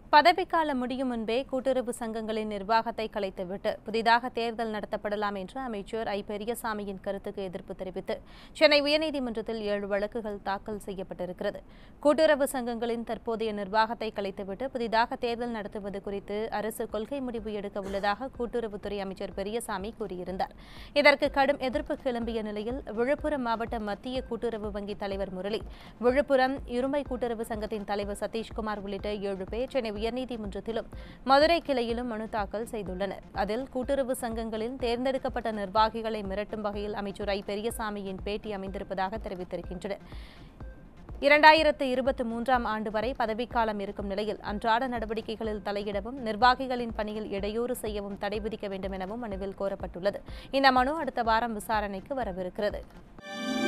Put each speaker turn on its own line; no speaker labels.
பதவிக்காலம் முடியும் முன்பே கூட்டுறவு சங்கங்களின் நிர்வாகத்தை கலைத்துவிட்டு புதிதாக தேர்தல் நடத்தப்படலாம் என்று அமைச்சர் ஐ பெரியசாமியின் கருத்துக்கு எதிர்ப்பு தெரிவித்து சென்னை உயர்நீதிமன்றத்தில் ஏழு வழக்குகள் தாக்கல் செய்யப்பட்டிருக்கிறது கூட்டுறவு சங்கங்களின் தற்போதைய நிர்வாகத்தை கலைத்துவிட்டு புதிதாக தேர்தல் நடத்துவது குறித்து அரசு கொள்கை முடிவு எடுக்க உள்ளதாக கூட்டுறவுத்துறை அமைச்சர் பெரியசாமி கூறியிருந்தார் இதற்கு கடும் எதிர்ப்பு கிளம்பிய நிலையில் விழுப்புரம் மாவட்ட மத்திய கூட்டுறவு வங்கி தலைவர் முரளி விழுப்புரம் இரும்பை கூட்டுறவு சங்கத்தின் தலைவர் சதீஷ்குமார் உள்ளிட்ட ஏழு பேர் சென்னை உயர்நீதிமன்றத்திலும் மதுரை கிளையிலும் மனு தாக்கல் செய்துள்ளனர் அதில் கூட்டுறவு சங்கங்களில் தேர்ந்தெடுக்கப்பட்ட நிர்வாகிகளை மிரட்டும் வகையில் அமைச்சர் ஐ பெரியசாமியின் பேட்டி அமைந்திருப்பதாக தெரிவித்திருக்கின்றனர் இரண்டாயிரத்து இருபத்தி மூன்றாம் ஆண்டு வரை பதவிக்காலம் இருக்கும் நிலையில் அன்றாட நடவடிக்கைகளில் தலையிடவும் நிர்வாகிகளின் பணியில் இடையூறு செய்யவும் தடை விதிக்க வேண்டும் எனவும் மனுவில் கோரப்பட்டுள்ளது இந்த மனு அடுத்த வாரம் விசாரணைக்கு வரவிருக்கிறது